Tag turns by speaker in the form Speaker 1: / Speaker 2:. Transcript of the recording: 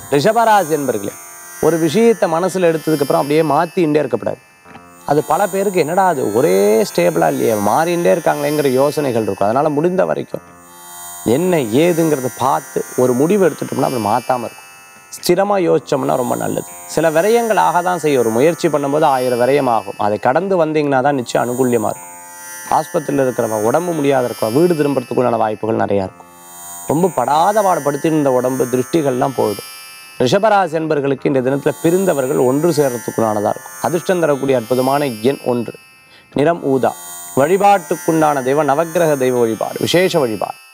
Speaker 1: ரிஷபராசி என்பர்களே ஒரு விஷயத்தை மனசில் எடுத்ததுக்கப்புறம் அப்படியே மாற்றிகிட்டே இருக்கக்கூடாது அது பல பேருக்கு என்னடா அது ஒரே ஸ்டேபிளாக இல்லையே மாறிண்டே இருக்காங்களேங்கிற யோசனைகள் இருக்கும் அதனால் முடிந்த வரைக்கும் என்ன ஏதுங்கிறத பார்த்து ஒரு முடிவு எடுத்துட்டோம்னா அப்புறம் மாற்றாமல் இருக்கும் ஸ்திரமாக யோசிச்சோம்னா ரொம்ப நல்லது சில விரயங்கள் ஆக தான் செய்யும் ஒரு முயற்சி பண்ணும்போது ஆயிரம் விரயம் ஆகும் அதை கடந்து வந்தீங்கன்னா தான் நிச்சயம் அனுகூல்யமாக இருக்கும் ஆஸ்பத்திரியில் இருக்கிறவங்க உடம்பு முடியாத இருக்கவங்க வீடு திரும்புறதுக்குள்ளான வாய்ப்புகள் நிறையா இருக்கும் ரொம்ப படாத பாடுபடுத்தி இந்த உடம்பு திருஷ்டிகள்லாம் போயிடும் ரிஷபராசி என்பர்களுக்கு இந்த தினத்தில் பிரிந்தவர்கள் ஒன்று சேர்றதுக்குள்ளானதாக இருக்கும் அதிர்ஷ்டம் தரக்கூடிய அற்புதமான எண் ஒன்று நிறம் ஊதா வழிபாட்டுக்குண்டான தெய்வ நவக்கிரக தெய்வ வழிபாடு விசேஷ வழிபாடு